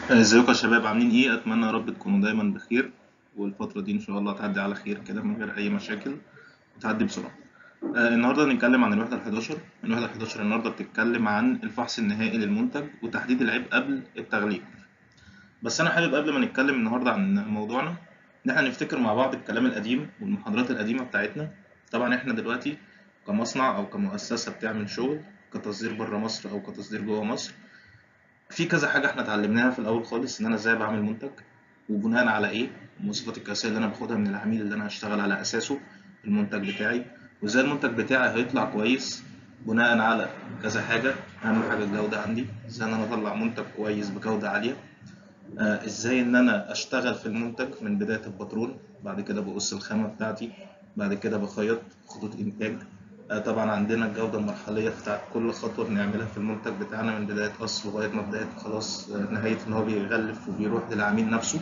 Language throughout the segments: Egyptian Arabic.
ازيكم يا شباب عاملين ايه اتمنى يا رب تكونوا دايما بخير والفتره دي ان شاء الله تعدي على خير كده من غير اي مشاكل وتعدي بسرعه آه النهارده هنتكلم عن الوحده ال11 الوحده ال11 النهارده بتتكلم عن الفحص النهائي للمنتج وتحديد العيب قبل التغليف بس انا حابب قبل ما نتكلم النهارده عن موضوعنا ان احنا نفتكر مع بعض الكلام القديم والمحاضرات القديمه بتاعتنا طبعا احنا دلوقتي كمصنع او كمؤسسه بتعمل شغل كتصدير بره مصر او كتصدير جوه مصر في كذا حاجة احنا اتعلمناها في الأول خالص إن أنا إزاي بعمل منتج وبناء على إيه المواصفات القياسية اللي أنا باخدها من العميل اللي أنا هشتغل على أساسه المنتج بتاعي وإزاي المنتج بتاعي هيطلع كويس بناء على كذا حاجة أهم حاجة الجودة عندي إزاي إن أنا أطلع منتج كويس بجودة عالية آه إزاي إن أنا أشتغل في المنتج من بداية البترول بعد كده بقص الخامة بتاعتي بعد كده بخيط خطوط إنتاج طبعا عندنا الجودة المرحلية بتاعت كل خطوة بنعملها في المنتج بتاعنا من بداية قص لغاية ما بداية خلاص نهاية إن هو بيغلف وبيروح للعميل نفسه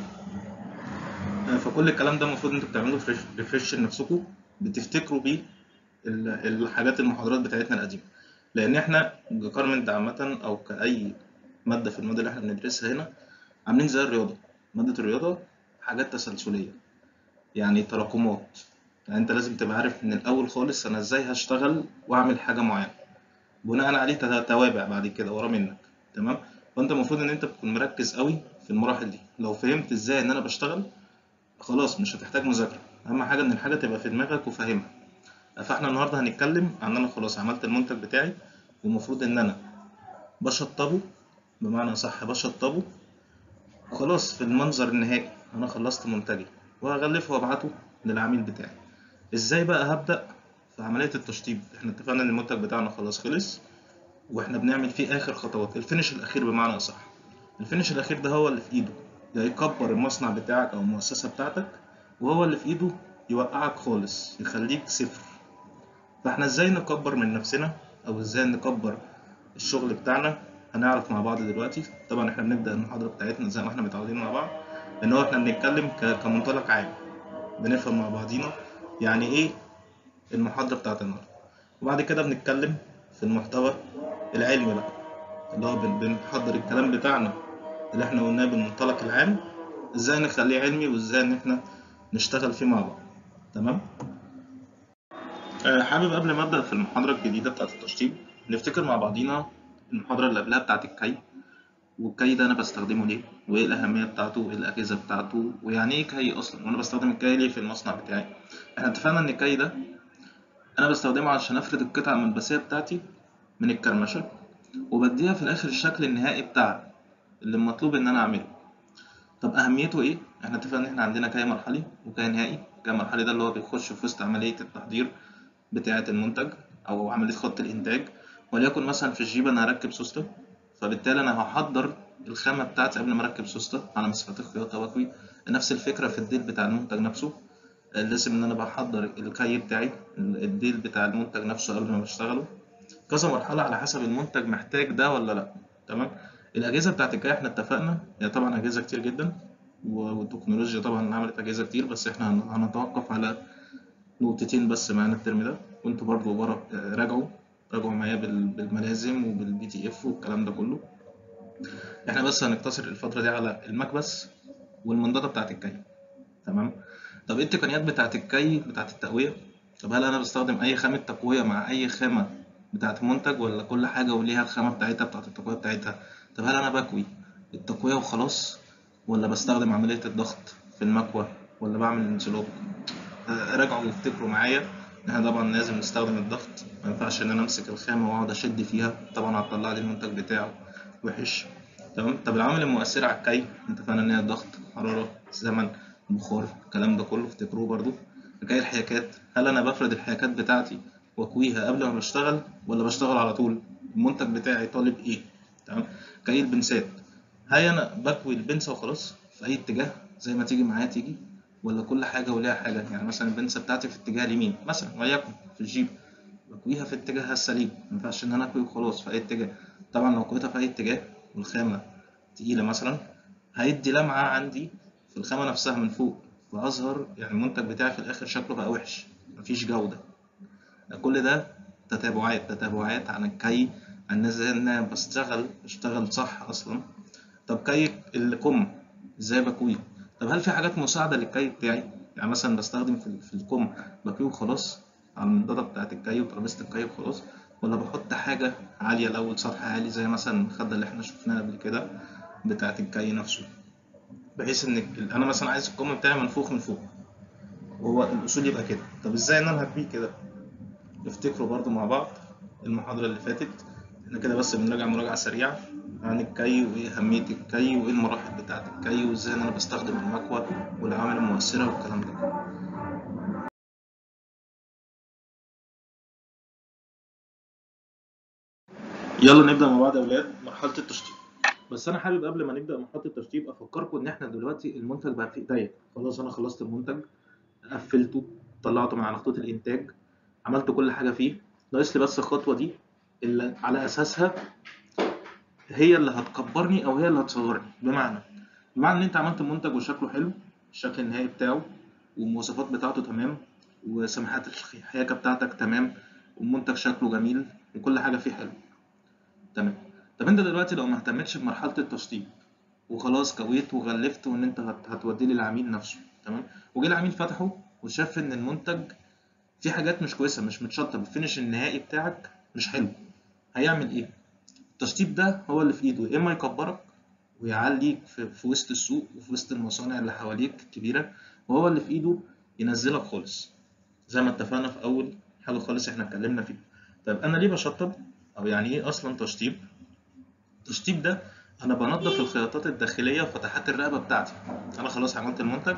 فكل الكلام ده المفروض انتوا بتعملوا ريفرش لنفسكم بتفتكروا بيه الحاجات المحاضرات بتاعتنا القديمة لأن احنا ككارمنت عامة أو كأي مادة في المادة اللي احنا بندرسها هنا عاملين زي الرياضة مادة الرياضة حاجات تسلسلية يعني تراكمات يعني انت لازم تبقى عارف من الاول خالص انا ازاي هشتغل واعمل حاجه معينه بناء عليه توابع بعد كده ورا منك تمام فانت المفروض ان انت تكون مركز قوي في المراحل دي لو فهمت ازاي ان انا بشتغل خلاص مش هتحتاج مذاكره اهم حاجه ان الحاجه تبقى في دماغك وفاهمها فاحنا النهارده هنتكلم عن انا خلاص عملت المنتج بتاعي والمفروض ان انا بشطبه بمعنى صح بشطبه خلاص في المنظر النهائي انا خلصت منتجي وهغلفه وابعته للعميل بتاعي ازاي بقى هبدأ في عملية التشطيب احنا اتفقنا ان المنتج بتاعنا خلاص خلص واحنا بنعمل فيه اخر خطوات الفينش الاخير بمعنى اصح الفينش الاخير ده هو اللي في ايده ده يكبر المصنع بتاعك او المؤسسة بتاعتك وهو اللي في ايده يوقعك خالص يخليك صفر فاحنا ازاي نكبر من نفسنا او ازاي نكبر الشغل بتاعنا هنعرف مع بعض دلوقتي طبعا احنا بنبدأ المحاضرة بتاعتنا زي ما احنا متعودين مع بعض ان هو احنا بنتكلم كمنطلق عام بنفهم مع بعضينا يعني ايه المحاضرة بتاعت النهاردة وبعد كده بنتكلم في المحتوى العلمي بقى اللي هو بنحضر الكلام بتاعنا اللي احنا قلناه بالمنطلق العام ازاي نخليه علمي وازاي ان احنا نشتغل فيه مع بعض تمام أه حابب قبل ما ابدا في المحاضرة الجديدة بتاعت التشطيب نفتكر مع بعضينا المحاضرة اللي قبلها بتاعت الكي والكي ده انا بستخدمه ليه وايه الاهميه بتاعته وايه الاجهزه بتاعته ويعني ايه كي اصلا وانا بستخدم الكي ليه في المصنع بتاعي احنا اتفقنا ان الكي ده انا بستخدمه عشان افرد القطع الملبسيه بتاعتي من الكرمشه وبديها في الاخر الشكل النهائي بتاعها اللي المطلوب ان انا اعمله طب اهميته ايه احنا اتفقنا ان احنا عندنا كي مرحلي وكي نهائي الكي المرحلي ده اللي هو بيخش في وسط عمليه التحضير بتاعه المنتج او عمليه خط الانتاج وليكن مثلا في الجيب انا هركب سوسته فبالتالي انا هحضر الخامه بتاعتي قبل ما اركب سوسته على مسافات الخياطه واكوي نفس الفكره في الديل بتاع المنتج نفسه لازم ان انا بحضر الكي بتاعي الديل بتاع المنتج نفسه قبل ما بشتغله كذا مرحله على حسب المنتج محتاج ده ولا لا تمام الاجهزه بتاعت الكي احنا اتفقنا هي طبعا اجهزه كتير جدا والتكنولوجيا طبعا عملت اجهزه كتير بس احنا هنتوقف على نقطتين بس معانا الترم ده وانتوا برضو ورا راجعوا راجعوا معايا بالملازم وبالبي تي اف والكلام ده كله احنا بس هنقتصر الفترة دي على المكبس والمنضدة بتاعت الكي تمام طب ايه التقنيات بتاعت الكي بتاعت التقوية طب هل انا بستخدم اي خامة تقوية مع اي خامة بتاعت منتج ولا كل حاجة وليها الخامة بتاعتها بتاعت التقوية بتاعتها طب هل انا بكوي التقوية وخلاص ولا بستخدم عملية الضغط في المكوى ولا بعمل انسلوب راجعوا وافتكروا معايا احنا طبعا لازم نستخدم الضغط ما ينفعش ان انا امسك الخامة واقعد اشد فيها طبعا هتطلع لي المنتج بتاعه وحش تمام طب العوامل المؤثرة على الكي اتفقنا ان هي الضغط حرارة زمن بخار الكلام ده كله افتكروه برضو كي الحياكات هل انا بفرد الحياكات بتاعتي واكويها قبل ما بشتغل ولا بشتغل على طول المنتج بتاعي طالب ايه تمام كي البنسات هل انا بكوي البنسة وخلاص في اي اتجاه زي ما تيجي معايا تيجي ولا كل حاجة وليها حاجة يعني مثلا البنسة بتاعتي في اتجاه اليمين مثلا وليكن في الجيب بكويها في اتجاهها السليم مينفعش ان انا اكوي وخلاص في اي اتجاه طبعا لو كويتها في اي اتجاه والخامة تقيلة مثلا هيدي لمعة عندي في الخامة نفسها من فوق فأظهر يعني المنتج بتاعي في الآخر شكله بقى وحش مفيش جودة كل ده تتابعات تتابعات عن الكي عن ازاي ان انا بشتغل بشتغل صح اصلا طب كي الكم ازاي بكويه طب هل في حاجات مساعده للكي بتاعي يعني مثلا بستخدم في, في الكم بكويه وخلاص على المنضده بتاعه الكي وترابيزه الكي وخلاص ولا بحط حاجه عاليه الاول سطح عالي زي مثلا المخده اللي احنا شفناها قبل كده بتاعه الكي نفسه بحيث ان انا مثلا عايز الكم بتاعي منفوخ من فوق وهو الاصول يبقى كده طب ازاي ان انا هكويه كده افتكروا برضو مع بعض المحاضره اللي فاتت احنا كده بس بنراجع مراجعه سريعه عن الكي وايه اهميه الكي وايه المراحل بتاعه الكي وازاي ان انا بستخدم المكوى والعوامل المؤثره والكلام ده يلا نبدا مع بعض يا اولاد مرحله التشطيب بس انا حابب قبل ما نبدا مرحله التشطيب افكركم ان احنا دلوقتي المنتج بقى في ايديا خلاص انا خلصت المنتج قفلته طلعته من على خطوط الانتاج عملت كل حاجه فيه ناقص لي بس الخطوه دي اللي على اساسها هي اللي هتكبرني او هي اللي هتصغرني بمعنى بمعنى ان انت عملت منتج وشكله حلو الشكل النهائي بتاعه والمواصفات بتاعته تمام وسماحات الحياكه بتاعتك تمام والمنتج شكله جميل وكل حاجه فيه حلو تمام طب انت دلوقتي لو ما اهتمتش بمرحله التشطيب وخلاص كويت وغلفت وان انت هتوديه للعميل نفسه تمام وجه العميل فتحه وشاف ان المنتج في حاجات مش كويسه مش متشطب الفينش النهائي بتاعك مش حلو هيعمل ايه التشطيب ده هو اللي في ايده يا اما يكبرك ويعليك في, في وسط السوق وفي وسط المصانع اللي حواليك الكبيره وهو اللي في ايده ينزلك خالص زي ما اتفقنا في اول حاجه خالص احنا اتكلمنا فيه طيب انا ليه بشطب او يعني ايه اصلا تشطيب التشطيب ده انا بنظف الخياطات الداخليه وفتحات الرقبه بتاعتي انا خلاص عملت المنتج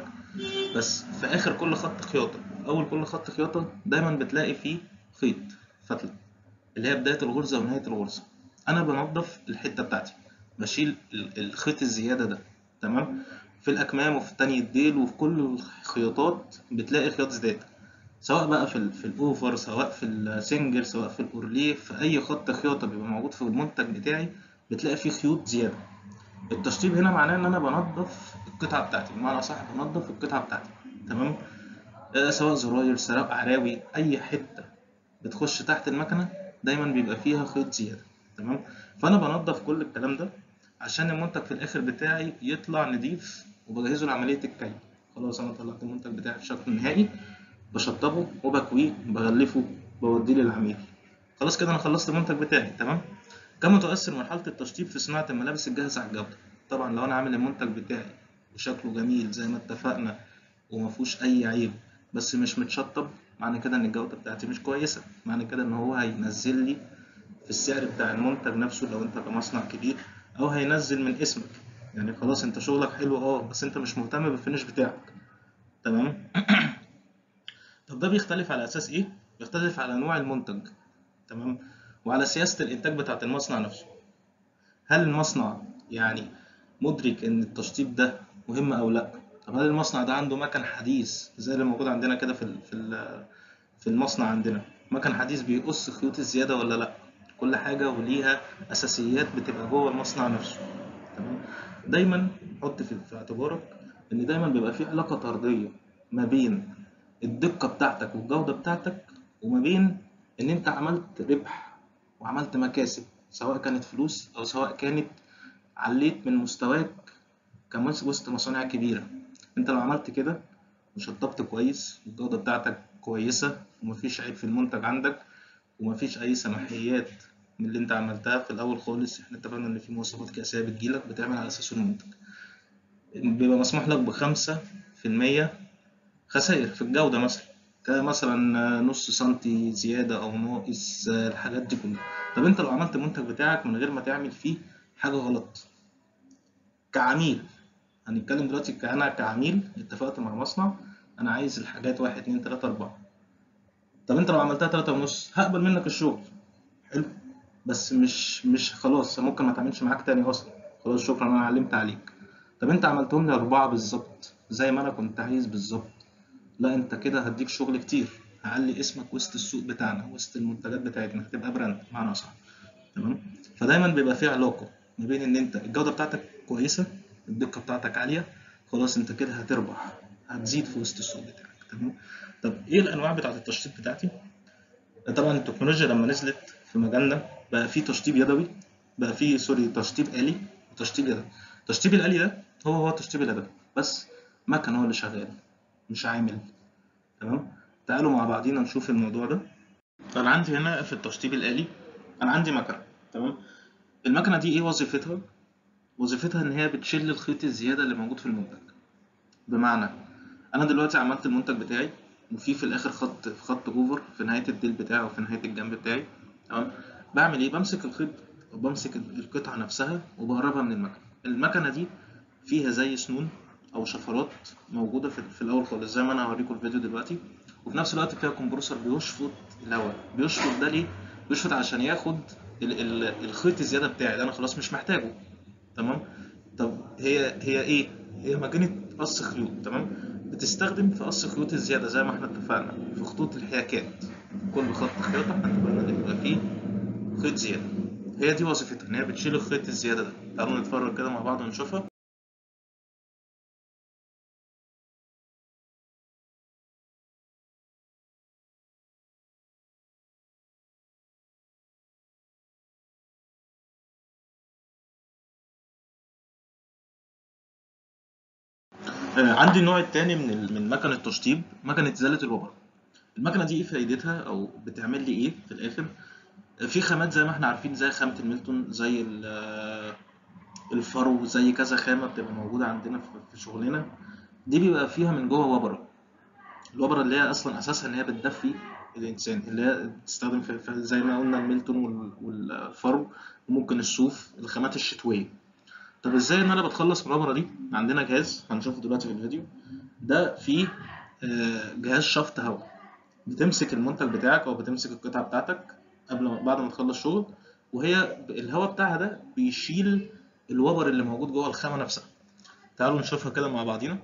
بس في اخر كل خط خياطه اول كل خط خياطه دايما بتلاقي فيه خيط فتله اللي هي بدايه الغرزه ونهايه الغرزه انا بنظف الحته بتاعتي بشيل الخيط الزياده ده تمام في الاكمام وفي تاني الديل وفي كل الخياطات بتلاقي خياط زياده سواء بقى في ال في الاوفر سواء في السنجل سواء في الاورليه في اي خط خياطه بيبقى موجود في المنتج بتاعي بتلاقي فيه خيوط زياده التشطيب هنا معناه ان انا بنظف القطعه بتاعتي بمعنى صح بنظف القطعه بتاعتي تمام آه سواء زراير سواء عراوي اي حته بتخش تحت المكنه دايما بيبقى فيها خيط زياده تمام فانا بنظف كل الكلام ده عشان المنتج في الاخر بتاعي يطلع نضيف وبجهزه لعمليه الكي خلاص انا طلعت المنتج بتاعي في شكل نهائي بشطبه وبكويه بغلفه بوديه للعميل خلاص كده انا خلصت المنتج بتاعي تمام كم تؤثر مرحله التشطيب في صناعه الملابس الجاهزه على الجوده طبعا لو انا عامل المنتج بتاعي وشكله جميل زي ما اتفقنا ومفيهوش اي عيب بس مش متشطب معنى كده ان الجوده بتاعتي مش كويسه معنى كده ان هو هينزل لي في السعر بتاع المنتج نفسه لو انت كمصنع كبير او هينزل من اسمك يعني خلاص انت شغلك حلو اه بس انت مش مهتم بالفينش بتاعك تمام طب ده بيختلف على اساس ايه بيختلف على نوع المنتج تمام وعلى سياسه الانتاج بتاعه المصنع نفسه هل المصنع يعني مدرك ان التشطيب ده مهم او لا طب هل المصنع ده عنده مكن حديث زي اللي موجود عندنا كده في في في المصنع عندنا مكن حديث بيقص خيوط الزياده ولا لا كل حاجه وليها اساسيات بتبقى جوه المصنع نفسه تمام دايما حط في اعتبارك ان دايما بيبقى في علاقه طرديه ما بين الدقه بتاعتك والجوده بتاعتك وما بين ان انت عملت ربح وعملت مكاسب سواء كانت فلوس او سواء كانت عليت من مستواك كمس وسط مصانع كبيره انت لو عملت كده وشطبت كويس والجوده بتاعتك كويسه ومفيش عيب في المنتج عندك ومفيش اي سماحيات من اللي انت عملتها في الاول خالص احنا اتفقنا ان في مواصفات قياسيه بتجيلك بتعمل على اساسه المنتج بيبقى مسموح لك بخمسة في المية خسائر في الجودة مثلا كمثلا نص سنتي زيادة أو ناقص الحاجات دي كلها طب أنت لو عملت المنتج بتاعك من غير ما تعمل فيه حاجة غلط كعميل هنتكلم دلوقتي أنا كعميل اتفقت مع مصنع أنا عايز الحاجات واحد اتنين تلاتة أربعة طب أنت لو عملتها تلاتة ونص هقبل منك الشغل حلو بس مش مش خلاص ممكن ما تعملش معاك تاني أصلا خلاص شكرا أنا علمت عليك طب أنت عملتهم لي أربعة بالظبط زي ما أنا كنت عايز بالظبط لا انت كده هديك شغل كتير هعلي اسمك وسط السوق بتاعنا وسط المنتجات بتاعتنا هتبقى براند معنى صح تمام فدايما بيبقى في علاقه ما بين ان انت الجوده بتاعتك كويسه الدقه بتاعتك عاليه خلاص انت كده هتربح هتزيد في وسط السوق بتاعك تمام طب ايه الانواع بتاعه التشطيب بتاعتي طبعا التكنولوجيا لما نزلت في مجالنا بقى في تشطيب يدوي بقى في سوري تشطيب آلي وتشطيب يدوي التشطيب الآلي ده هو هو التشطيب اليدوي بس مكن هو اللي شغال مش عامل تمام تعالوا مع بعضينا نشوف الموضوع ده انا عندي هنا في التشطيب الآلي انا عندي مكنه تمام المكنه دي ايه وظيفتها وظيفتها ان هي بتشيل الخيط الزياده اللي موجود في المنتج بمعنى انا دلوقتي عملت المنتج بتاعي وفي في الاخر خط خط هوفر في نهايه الديل بتاعي وفي نهايه الجنب بتاعي تمام بعمل ايه بمسك الخيط وبمسك القطعه نفسها وبقربها من المكنه المكنه دي فيها زي سنون او شفرات موجوده في, في الاول خالص زي ما انا هوريكم الفيديو دلوقتي وفي نفس الوقت فيها كومبرسور بيشفط الهواء بيشفط ده ليه بيشفط عشان ياخد ال ال الخيط الزياده بتاعي ده انا خلاص مش محتاجه تمام طب هي هي ايه هي ماكينه قص خيوط تمام بتستخدم في قص خيوط الزياده زي ما احنا اتفقنا في خطوط الحياكات كل خط خياطه احنا اتفقنا ان بيبقى فيه خيط زياده هي دي وظيفتها ان هي بتشيل الخيط الزياده ده تعالوا نتفرج كده مع بعض ونشوفها آه، عندي النوع التاني من ال- من مكنة التشطيب مكنة إزالة الوبر المكنة دي ايه فايدتها او بتعمل لي ايه في الاخر آه، في خامات زي ما احنا عارفين زي خامة الميلتون زي ال- آه، الفرو زي كذا خامة بتبقى موجودة عندنا في في شغلنا دي بيبقى فيها من جوه وبرة الوبرة اللي هي اصلا اساسها ان هي بتدفي الانسان اللي هي بتستخدم في في- زي ما قلنا الميلتون وال- والفرو وممكن الصوف الخامات الشتوية طب ازاي ان انا بتخلص من الوبرة دي عندنا جهاز هنشوفه دلوقتي في الفيديو ده فيه آه، جهاز شفط هواء بتمسك المنتج بتاعك او بتمسك القطعه بتاعتك قبل ما بعد ما تخلص شغل وهي ب- الهواء بتاعها ده بيشيل الوبر اللي موجود جوه الخامه نفسها تعالوا نشوفها كده مع بعضينا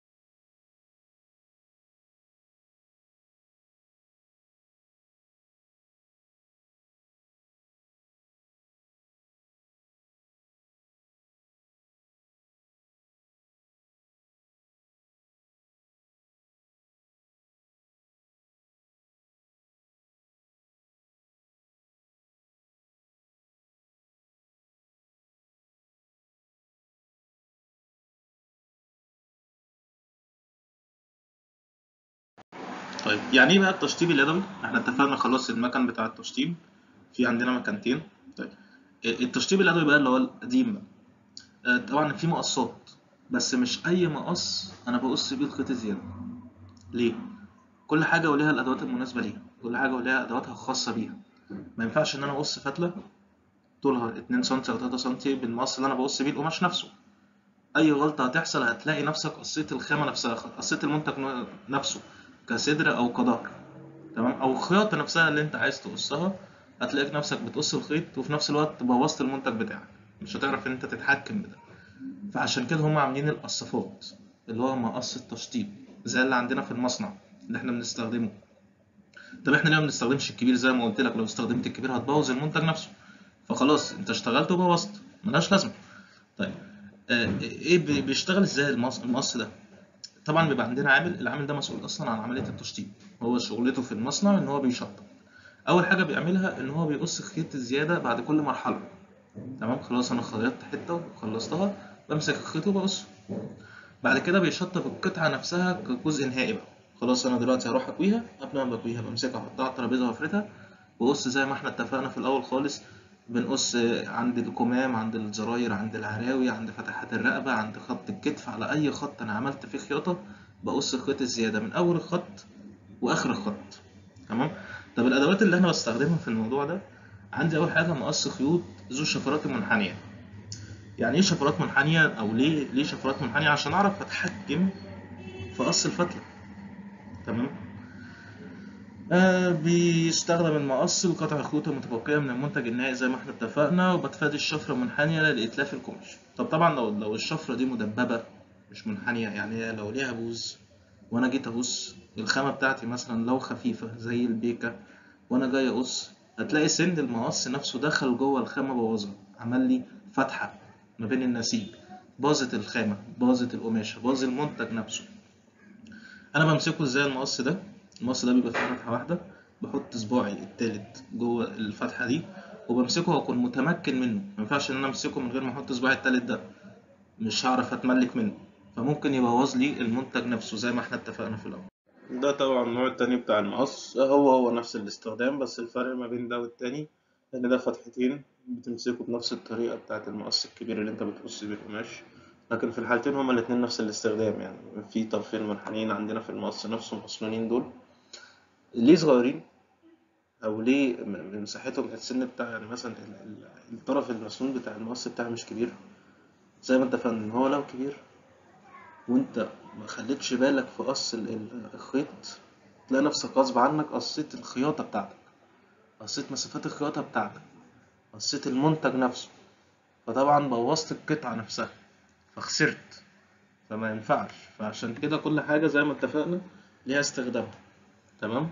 طيب يعني ايه بقى التشطيب اليدوي احنا اتفقنا خلاص المكن بتاع التشطيب في عندنا مكانتين طيب التشطيب اليدوي بقى اللي هو القديم بقى آه، طبعا في مقصات بس مش اي مقص انا بقص بيه الخيط الزياده ليه كل حاجه وليها الادوات المناسبه ليها كل حاجه وليها ادواتها الخاصه بيها ما ينفعش ان انا اقص فتله طولها 2 سم او 3 سم بالمقص اللي انا بقص بيه القماش نفسه اي غلطه هتحصل هتلاقي نفسك قصيت الخامه نفسها قصيت المنتج ن- نفسه كصدر او كظهر تمام او الخياطه نفسها اللي انت عايز تقصها هتلاقيك نفسك بتقص الخيط وفي نفس الوقت بوظت المنتج بتاعك مش هتعرف ان انت تتحكم بده فعشان كده هم عاملين القصافات اللي هو مقص التشطيب زي اللي عندنا في المصنع اللي احنا بنستخدمه طب احنا ليه ما بنستخدمش الكبير زي ما قلت لك لو استخدمت الكبير هتبوظ المنتج نفسه فخلاص انت اشتغلت وبوظت ملهاش لازمه طيب آه، ايه بي- بيشتغل ازاي المقص المقص ده طبعا بيبقى عندنا عامل العامل ده مسؤول اصلا عن عمليه التشطيب هو شغلته في المصنع ان هو بيشطب اول حاجه بيعملها ان هو بيقص خيط الزياده بعد كل مرحله تمام خلاص انا خيطت حته وخلصتها بمسك الخيط وبقصه بعد كده بيشطب القطعه نفسها كجزء نهائي بقى خلاص انا دلوقتي هروح اكويها قبل ما بكويها بمسكها احطها على الترابيزه وافردها واقص زي ما احنا اتفقنا في الاول خالص بنقص عند الكمام عند الزراير عند العراوي عند فتحات الرقبه عند خط الكتف على اي خط انا عملت فيه خياطه بقص الخيط الزياده من اول الخط واخر الخط تمام طب الادوات اللي انا بستخدمها في الموضوع ده عندي اول حاجه مقص خيوط ذو الشفرات المنحنيه يعني ايه شفرات منحنيه او ليه ليه شفرات منحنيه عشان اعرف اتحكم في قص الفتله تمام آه بيستخدم المقص لقطع الخيوط المتبقية من المنتج النهائي زي ما احنا اتفقنا وبتفادي الشفرة منحنية لإتلاف القماش طب طبعا لو لو الشفرة دي مدببة مش منحنية يعني هي لو ليها بوز وأنا جيت أبص الخامة بتاعتي مثلا لو خفيفة زي البيكة وأنا جاي أقص هتلاقي سن المقص نفسه دخل جوه الخامة بوظها عمل لي فتحة ما بين النسيج باظت الخامة باظت القماشة باظ المنتج نفسه انا بمسكه ازاي المقص ده المقص ده بيبقى فيه فتحه واحده بحط صباعي التالت جوه الفتحه دي وبمسكه واكون متمكن منه ما ينفعش ان انا امسكه من غير ما احط صباعي التالت ده مش هعرف اتملك منه فممكن يبوظ لي المنتج نفسه زي ما احنا اتفقنا في الاول ده طبعا النوع التاني بتاع المقص هو هو نفس الاستخدام بس الفرق ما بين ده والتاني ان ده فتحتين بتمسكه بنفس الطريقة بتاعة المقص الكبير اللي انت بتقص بيه القماش لكن في الحالتين هما الاتنين نفس الاستخدام يعني في طرفين منحنيين عندنا في المقص نفسه المسنونين دول ليه صغيرين او ليه م- مساحتهم السن بتاع يعني مثلا ال- ال- الطرف المسنون بتاع المقص بتاعي مش كبير زي ما انت فاهم ان هو لو كبير وانت ما خليتش بالك في قص ال- ال- الخيط تلاقي نفسك غصب عنك قصيت الخياطة بتاعتك قصيت مسافات الخياطة بتاعتك قصيت المنتج نفسه فطبعا بوظت القطعة نفسها فخسرت فما ينفعش فعشان كده كل حاجة زي ما اتفقنا ليها استخدامها تمام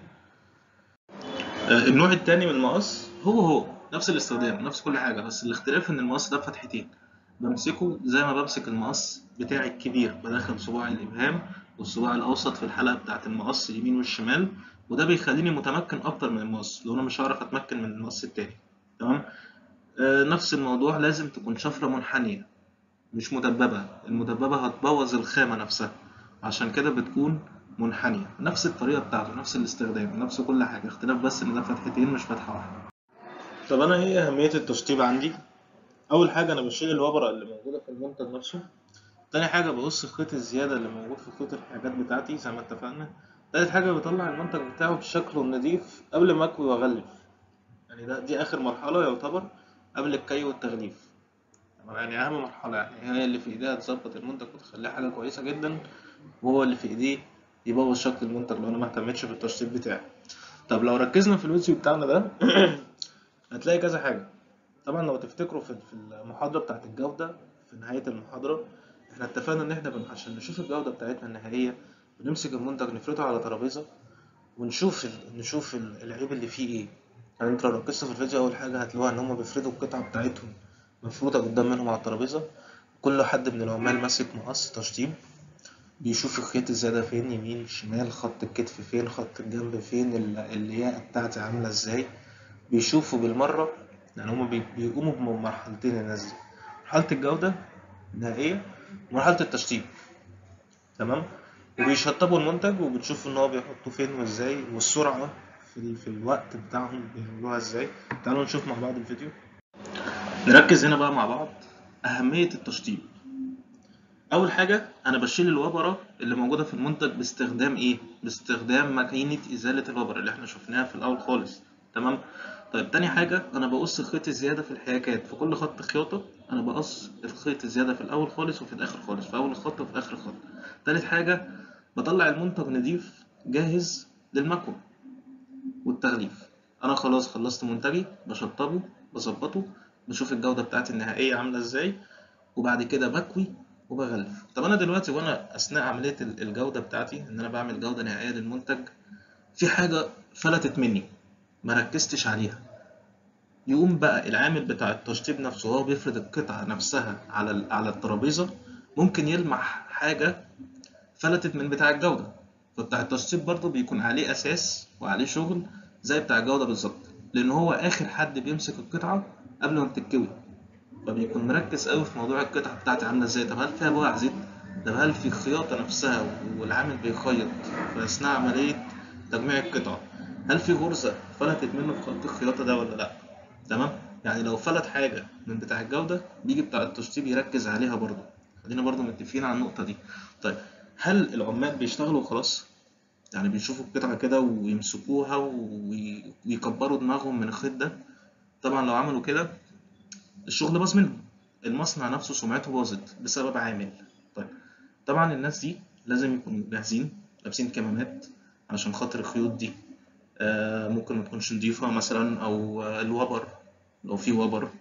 آه، النوع التاني من المقص هو هو نفس الاستخدام نفس كل حاجة بس الاختلاف إن المقص ده بفتحتين بمسكه زي ما بمسك المقص بتاعي الكبير بدخل صباعي الإبهام والصباع الأوسط في الحلقة بتاعة المقص اليمين والشمال وده بيخليني متمكن أكتر من المقص لو أنا مش هعرف أتمكن من المقص التاني تمام آه، نفس الموضوع لازم تكون شفرة منحنية مش مدببة المدببة هتبوظ الخامة نفسها عشان كده بتكون منحنية نفس الطريقة بتاعته نفس الاستخدام نفس كل حاجة اختلاف بس إن ده فتحتين مش فتحة واحدة طب أنا إيه أهمية التشطيب عندي؟ أول حاجة أنا بشيل الوبرة اللي موجودة في المنتج نفسه تاني حاجة بقص الخيط الزيادة اللي موجود في خيط الحاجات بتاعتي زي ما اتفقنا تالت حاجة بطلع المنتج بتاعه بشكله النضيف قبل ما أكوي وأغلف يعني ده دي آخر مرحلة يعتبر قبل الكي والتغليف تمام؟ يعني أهم مرحلة يعني هي اللي في إيديها تظبط المنتج وتخليه حاجة كويسة جدا وهو اللي في إيديه يبوظ شكل المنتج لو أنا ما اهتمتش بالتشطيب بتاعي طب لو ركزنا في الفيديو بتاعنا ده هتلاقي كذا حاجة طبعا لو تفتكروا في في المحاضرة بتاعت الجودة في نهاية المحاضرة احنا اتفقنا ان احنا بن- عشان نشوف الجودة بتاعتنا النهائية بنمسك المنتج نفرده على ترابيزة ونشوف ال... نشوف ال- العيب اللي فيه ايه يعني انت لو ركزت في الفيديو اول حاجة هتلاقوها ان هما بيفردوا القطعة بتاعتهم مفروضة قدام منهم على الترابيزة كل حد من العمال ماسك مقص تشطيب بيشوف الخيط الزيادة فين يمين شمال خط الكتف فين خط الجنب فين ال- الياقة بتاعتي عاملة ازاي بيشوفوا بالمرة يعني هما بي- بيقوموا بمرحلتين الناس دي مرحلة الجودة النهائية ومرحلة التشطيب تمام وبيشطبوا المنتج وبتشوفوا ان هو بيحطوه فين وازاي والسرعة في, ال... في الوقت بتاعهم بيعملوها ازاي تعالوا نشوف مع بعض الفيديو نركز هنا بقى مع بعض أهمية التشطيب أول حاجة أنا بشيل الوبرة اللي موجودة في المنتج باستخدام إيه؟ باستخدام ماكينة إزالة الوبرة اللي إحنا شفناها في الأول خالص تمام؟ طيب تاني حاجة أنا بقص الخيط الزيادة في الحياكات في كل خط خياطة أنا بقص الخيط الزيادة في الأول خالص وفي الآخر خالص في أول خط وفي آخر خط تالت حاجة بطلع المنتج نضيف جاهز للمكوى والتغليف أنا خلاص خلصت منتجي بشطبه بظبطه بشوف الجودة بتاعتي النهائية عاملة إزاي وبعد كده بكوي وبغلف طب انا دلوقتي وانا اثناء عمليه ال- الجوده بتاعتي ان انا بعمل جوده نهائيه للمنتج في حاجه فلتت مني ما ركزتش عليها يقوم بقى العامل بتاع التشطيب نفسه وهو بيفرد القطعه نفسها على ال- على الترابيزه ممكن يلمح حاجه فلتت من بتاع الجوده فبتاع التشطيب برضه بيكون عليه اساس وعليه شغل زي بتاع الجوده بالظبط لان هو اخر حد بيمسك القطعه قبل ما بتتكوي فبيكون مركز قوي في موضوع القطعة بتاعتي عاملة ازاي طب هل فيها بقع زيت طب هل في خياطة نفسها والعامل بيخيط في أثناء عملية تجميع القطعة هل في غرزة فلتت منه في خط الخياطة ده ولا لأ تمام يعني لو فلت حاجة من بتاع الجودة بيجي بتاع التشطيب يركز عليها برضه خلينا برضه متفقين على النقطة دي طيب هل العمال بيشتغلوا خلاص يعني بيشوفوا القطعة كده ويمسكوها وي- ويكبروا دماغهم من الخيط ده طبعا لو عملوا كده الشغل باظ منهم المصنع نفسه سمعته باظت بسبب عامل طيب طبعا الناس دي لازم يكونوا جاهزين لابسين كمامات علشان خاطر الخيوط دي آه، ممكن ما تكونش نضيفة مثلا أو آه، الوبر لو في وبر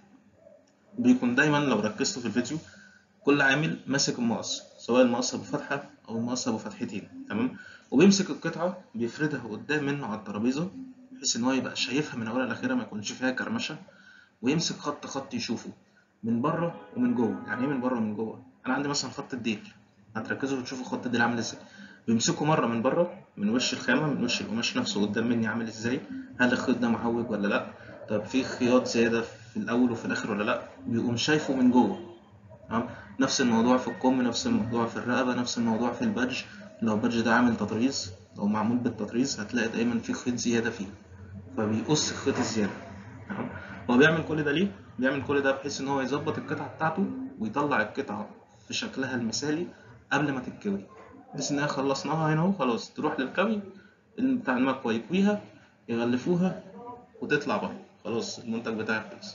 بيكون دايما لو ركزتوا في الفيديو كل عامل ماسك المقص سواء المقص أبو فتحة أو المقص أبو فتحتين تمام وبيمسك القطعة بيفردها قدام منه على الترابيزة بحيث إن هو يبقى شايفها من أولها لآخرها ما يكونش فيها كرمشة ويمسك خط خط يشوفه من بره ومن جوه يعني ايه من بره ومن جوه انا عندي مثلا خط الديل هتركزوا وتشوفوا خط الديل عامل ازاي بيمسكه مره من بره من وش الخامه من وش القماش نفسه قدام مني عامل ازاي هل الخيط ده معوج ولا لا طب في خياط زياده في الاول وفي الاخر ولا لا بيقوم شايفه من جوه تمام نفس الموضوع في الكم نفس الموضوع في الرقبة نفس الموضوع في البادج لو البادج ده عامل تطريز أو معمول بالتطريز هتلاقي دايما في خيط زيادة فيه فبيقص الخيط الزيادة تمام هو بيعمل كل ده ليه؟ بيعمل كل ده بحيث إن هو يظبط القطعة بتاعته ويطلع القطعة في شكلها المثالي قبل ما تتكوي بحيث إنها خلصناها هنا أهو خلاص تروح للكوي بتاع المكوى يكويها يغلفوها وتطلع بره خلاص المنتج بتاعك خلص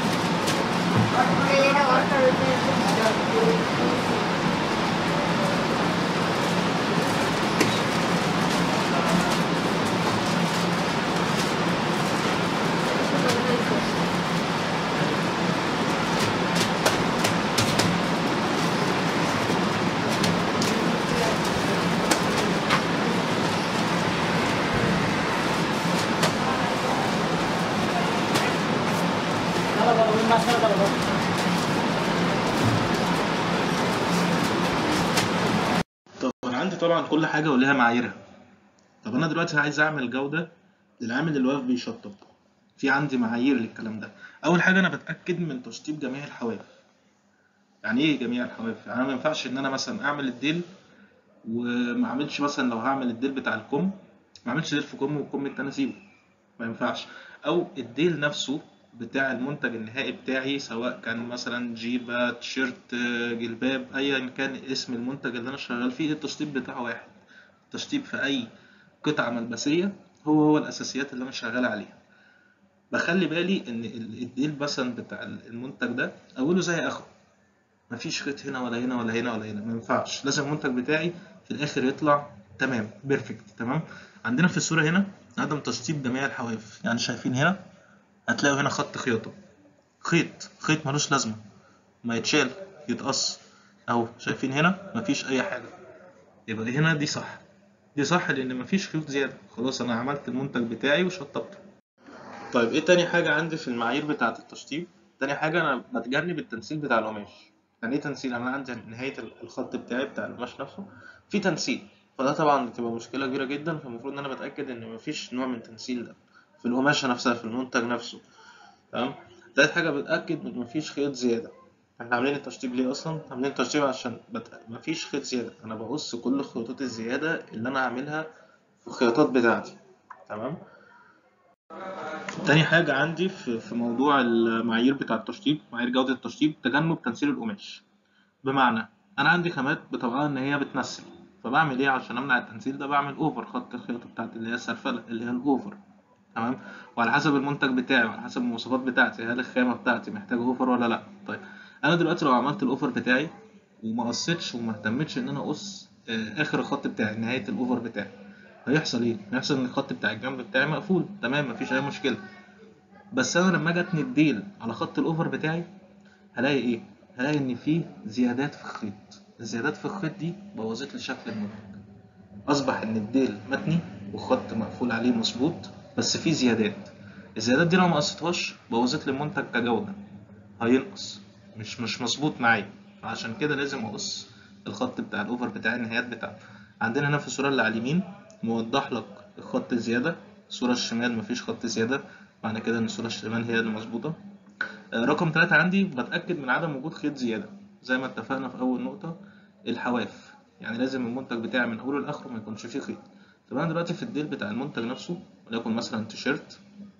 طب انا عندي طبعا كل حاجه وليها معاييرها طب انا دلوقتي عايز اعمل جوده للعامل اللي واقف بيشطب في عندي معايير للكلام ده اول حاجه انا بتاكد من تشطيب جميع الحواف يعني ايه جميع الحواف يعني انا ما ينفعش ان انا مثلا اعمل الديل وما اعملش مثلا لو هعمل الديل بتاع الكم ما اعملش ديل في كم والكم التاني اسيبه ما ينفعش او الديل نفسه بتاع المنتج النهائي بتاعي سواء كان مثلا جيبة تيشيرت جلباب ايا كان اسم المنتج اللي انا شغال فيه التشطيب بتاعه واحد التشطيب في اي قطعة ملبسية هو هو الاساسيات اللي انا شغال عليها بخلي بالي ان الديل مثلا بتاع المنتج ده اوله زي اخره مفيش خيط هنا ولا هنا ولا هنا ولا هنا ما ينفعش لازم المنتج بتاعي في الاخر يطلع تمام بيرفكت تمام عندنا في الصورة هنا عدم تشطيب جميع الحواف يعني شايفين هنا هتلاقوا هنا خط خياطة خيط خيط ملوش لازمة ما يتشال يتقص اهو شايفين هنا مفيش اي حاجة يبقى هنا دي صح دي صح لان مفيش خيوط زيادة خلاص انا عملت المنتج بتاعي وشطبته طيب ايه تاني حاجة عندي في المعايير بتاعة التشطيب تاني حاجة انا بتجنب التنسيق بتاع القماش يعني ايه تنسيق انا عندي نهاية الخط بتاعي بتاع القماش نفسه في تنسيق فده طبعا بتبقى مشكلة كبيرة جدا فالمفروض ان انا بتأكد ان مفيش نوع من التنسيق ده في القماشة نفسها في المنتج نفسه تمام تالت حاجة بتأكد إن مفيش خيط زيادة احنا عاملين التشطيب ليه أصلا؟ عاملين التشطيب عشان بت... مفيش خيط زيادة أنا بقص كل الخيوطات الزيادة اللي أنا عاملها في الخياطات بتاعتي تمام تاني حاجة عندي في, في موضوع المعايير بتاع التشطيب معايير جودة التشطيب تجنب تنسيل القماش بمعنى أنا عندي خامات بطبعها إن هي بتنسل فبعمل إيه عشان أمنع التنسيل ده بعمل أوفر خط الخياطة بتاعتي اللي هي السرفلة اللي هي الأوفر تمام وعلى حسب المنتج بتاعي وعلى حسب المواصفات بتاعتي هل الخامة بتاعتي محتاجة أوفر ولا لأ طيب أنا دلوقتي لو عملت الأوفر بتاعي وما قصيتش وما اهتمتش إن أنا أقص آخر الخط بتاعي نهاية الأوفر بتاعي هيحصل إيه؟ هيحصل إن الخط بتاع الجنب بتاعي مقفول تمام مفيش أي مشكلة بس أنا لما أجي أتني الديل على خط الأوفر بتاعي هلاقي إيه؟ هلاقي إن في زيادات في الخيط الزيادات في الخيط دي بوظت لي شكل المنتج أصبح إن الديل متني والخط مقفول عليه مظبوط بس في زيادات الزيادات دي لو ما قصيتهاش بوظت لي المنتج كجودة هينقص مش مش مظبوط معايا فعشان كده لازم اقص الخط بتاع الاوفر بتاع النهايات بتاعته عندنا هنا في الصورة اللي على اليمين موضح لك الخط الزيادة الصورة الشمال مفيش خط زيادة معنى كده ان الصورة الشمال هي اللي مظبوطة رقم ثلاثة عندي بتأكد من عدم وجود خيط زيادة زي ما اتفقنا في أول نقطة الحواف يعني لازم المنتج بتاعي من أوله لآخره ما يكونش فيه خيط طب أنا دلوقتي في الديل بتاع المنتج نفسه وليكن مثلا تيشيرت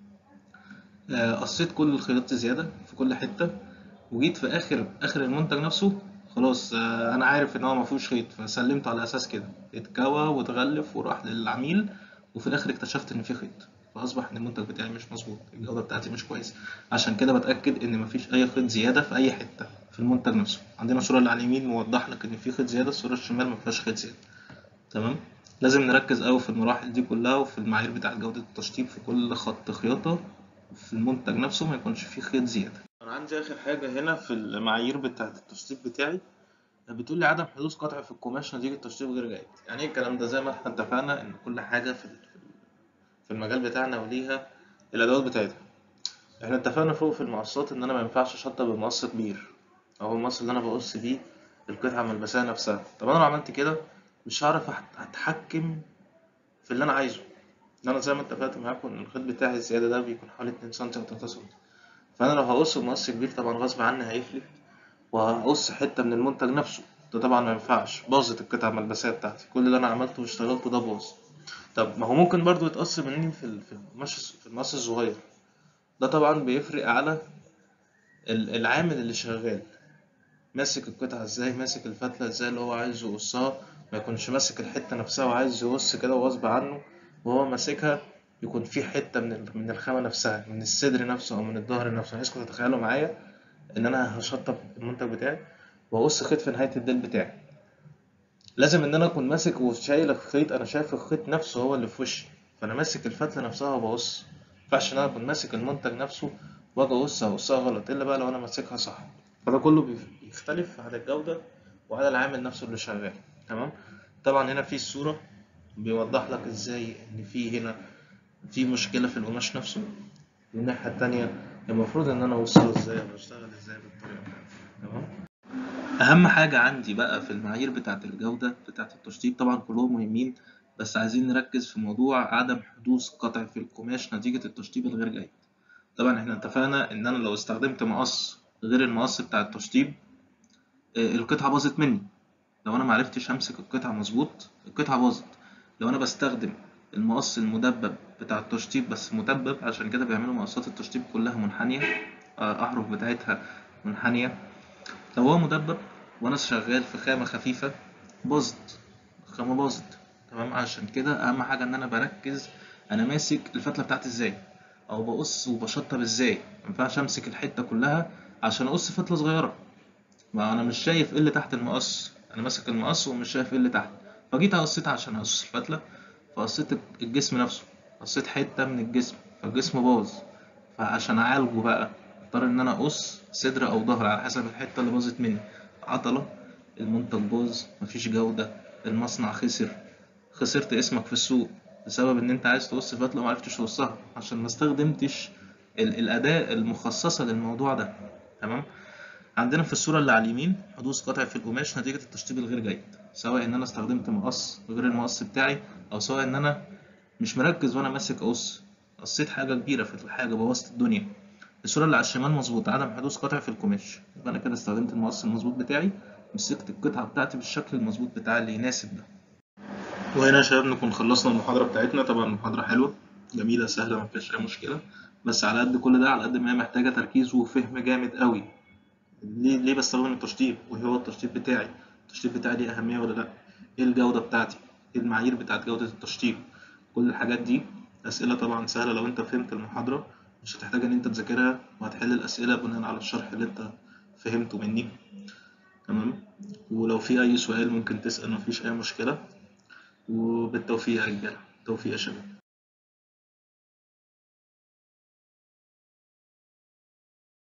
قصيت كل الخياطات زيادة في كل حتة وجيت في آخر آخر المنتج نفسه خلاص أنا عارف إن هو مفيهوش خيط فسلمته على أساس كده اتكوى واتغلف وراح للعميل وفي الآخر اكتشفت إن فيه خيط فأصبح إن المنتج بتاعي مش مظبوط الجودة بتاعتي مش كويسة عشان كده بتأكد إن مفيش أي خيط زيادة في أي حتة في المنتج نفسه عندنا الصورة اللي على اليمين موضح لك إن في خيط زيادة الصورة الشمال مفيهاش خيط زيادة تمام لازم نركز أوي في المراحل دي كلها وفي المعايير بتاعة جودة التشطيب في كل خط خياطة في المنتج نفسه ما يكونش فيه خيط زيادة أنا عندي آخر حاجة هنا في المعايير بتاعة التشطيب بتاعي بتقول لي عدم حدوث قطع في القماش نتيجة تشطيب غير جيد يعني ايه الكلام ده زي ما احنا اتفقنا ان كل حاجة في في المجال بتاعنا وليها الادوات بتاعتها احنا اتفقنا فوق في المقصات ان انا ما ينفعش اشطب بمقص كبير او المقص اللي انا بقص بيه القطعة الملبسية نفسها طب انا لو عملت كده مش هعرف اتحكم في اللي انا عايزه ان انا زي ما اتفقت معاكم ان الخيط بتاعي الزيادة ده بيكون حوالي 2 سم او 3 سم فانا لو هقص بمقص كبير طبعا غصب عني هيفلت وهقص حتة من المنتج نفسه ده طبعا ما ينفعش باظت القطعة الملبسية بتاعتي كل اللي أنا عملته واشتغلته ده باظ طب ما هو ممكن برضو يتقص مني في ال- في المقص في المقص الصغير ده طبعا بيفرق على ال- العامل اللي شغال ماسك القطعة ازاي ماسك الفتلة ازاي اللي هو عايز يقصها ما يكونش ماسك الحتة نفسها وعايز يقص كده وغصب عنه وهو ماسكها يكون في حتة من ال- من الخامة نفسها من الصدر نفسه أو من الظهر نفسه عايزكم تتخيلوا معايا إن أنا هشطب المنتج بتاعي وأقص خيط في نهاية الديل بتاعي لازم إن أنا أكون ماسك وشايل الخيط أنا شايف الخيط نفسه هو اللي في وشي فأنا ماسك الفتلة نفسها وبقص مينفعش إن أنا أكون ماسك المنتج نفسه وأجي أقص أقصها غلط إلا بقى لو أنا ماسكها صح فده كله بيف- بيختلف على الجودة وعلى العامل نفسه اللي شغال تمام طبعا هنا في الصورة بيوضح لك ازاي ان في هنا في مشكلة في القماش نفسه والناحية التانية المفروض ان انا اوصله ازاي او اشتغل ازاي بالطريقة بتاعتي تمام اهم حاجة عندي بقى في المعايير بتاعة الجودة بتاعة التشطيب طبعا كلهم مهمين بس عايزين نركز في موضوع عدم حدوث قطع في القماش نتيجة التشطيب الغير جيد طبعا احنا اتفقنا ان انا لو استخدمت مقص غير المقص بتاع التشطيب آه، القطعة باظت مني لو انا معرفتش امسك القطعة مظبوط القطعة باظت لو انا بستخدم المقص المدبب بتاع التشطيب بس مدبب عشان كده بيعملوا مقصات التشطيب كلها منحنية آه، احرف بتاعتها منحنية لو هو مدبب وانا شغال في خامة خفيفة باظت الخامة باظت تمام عشان كده اهم حاجة ان انا بركز انا ماسك الفتلة بتاعتي ازاي او بقص وبشطب ازاي مينفعش امسك الحتة كلها عشان اقص فتلة صغيرة ما انا مش شايف ايه اللي تحت المقص انا ماسك المقص ومش شايف ايه اللي تحت فجيت قصيت عشان اقص الفتله فقصيت الجسم نفسه قصيت حته من الجسم فالجسم باظ فعشان اعالجه بقى اضطر ان انا اقص صدر او ظهر على حسب الحته اللي باظت مني عضله المنتج باظ مفيش جوده المصنع خسر خسرت اسمك في السوق بسبب ان انت عايز تقص فتله ومعرفتش توصها عشان ما استخدمتش ال- الاداه المخصصه للموضوع ده تمام عندنا في الصورة اللي على اليمين حدوث قطع في القماش نتيجة التشطيب الغير جيد سواء إن أنا استخدمت مقص غير المقص بتاعي أو سواء إن أنا مش مركز وأنا ماسك قص قصيت حاجة كبيرة في الحاجة بوظت الدنيا الصورة اللي على الشمال مظبوط عدم حدوث قطع في القماش يبقى أنا كده استخدمت المقص المظبوط بتاعي مسكت القطعة بتاعتي بالشكل المظبوط بتاعي اللي يناسب ده وهنا يا شباب نكون خلصنا المحاضرة بتاعتنا طبعا محاضرة حلوة جميلة سهلة ما فيهاش أي مشكلة بس على قد كل ده على قد ما هي محتاجة تركيز وفهم جامد قوي ليه ليه بستخدم التشطيب وايه هو التشطيب بتاعي التشطيب بتاعي ليه اهميه ولا لا ايه الجوده بتاعتي ايه المعايير بتاعت جوده التشطيب كل الحاجات دي اسئله طبعا سهله لو انت فهمت المحاضره مش هتحتاج ان انت تذاكرها وهتحل الاسئله بناء على الشرح اللي انت فهمته مني تمام ولو في اي سؤال ممكن تسال مفيش اي مشكله وبالتوفيق يا رجاله توفيق يا شباب